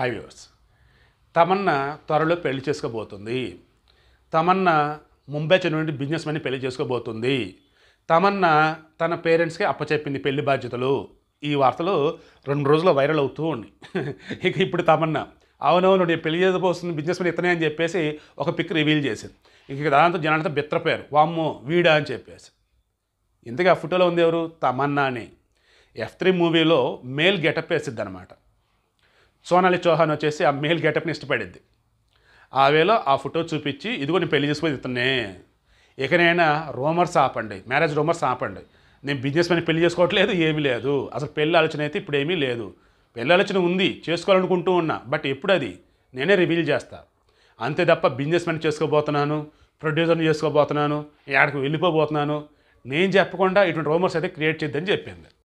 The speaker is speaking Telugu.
హాయ్ వ్యూవర్స్ తమన్నా త్వరలో పెళ్లి చేసుకోబోతుంది తమన్నా ముంబై చెందిన బిజినెస్ మని పెళ్లి చేసుకోబోతుంది తమన్నా తన పేరెంట్స్కి అప్పచెప్పింది పెళ్లి బాధ్యతలు ఈ వార్తలు రెండు రోజులు వైరల్ అవుతూ ఉంది ఇక ఇప్పుడు తమన్నా అవునవును నేను పెళ్లి చేసుకోబోతుంది బిజినెస్ మని ఇతనే అని చెప్పేసి ఒక పిక్ రివీల్ చేసింది ఇంక దాంతో జనాలతో బిత్రపోయారు వామ్మో వీడా అని చెప్పేసి ఇంతకీ ఆ ఫోటోలో ఉంది ఎవరు తమన్నా అని ఎఫ్ త్రీ మూవీలో మేల్ గెటప్ వేసిద్ది అనమాట సోనాలి చౌహాన్ వచ్చేసి ఆ మేల్ గెటప్ని ఇష్టపడిద్ది ఆ వేలో ఆ ఫోటో చూపించి ఇదిగో నేను పెళ్లి చేసుకుని ఇతనే ఇకనైనా రోమర్స్ ఆపండి మ్యారేజ్ రోమర్స్ ఆపండి నేను బిజినెస్ పని పెళ్లి చేసుకోవట్లేదు ఏమీ లేదు అసలు పెళ్లి ఆలోచన అయితే ఇప్పుడు ఏమీ లేదు పెళ్లి ఆలోచన ఉంది చేసుకోవాలనుకుంటూ ఉన్నా బట్ ఎప్పుడు అది నేనే రివీల్ చేస్తా అంతే తప్ప బిజినెస్ పని చేసుకోబోతున్నాను ప్రొడ్యూసర్ని చేసుకోబోతున్నాను ఎక్కడికి వెళ్ళిపోబోతున్నాను నేను చెప్పకుండా ఇటువంటి రోమర్స్ అయితే క్రియేట్ చేద్దని చెప్పింది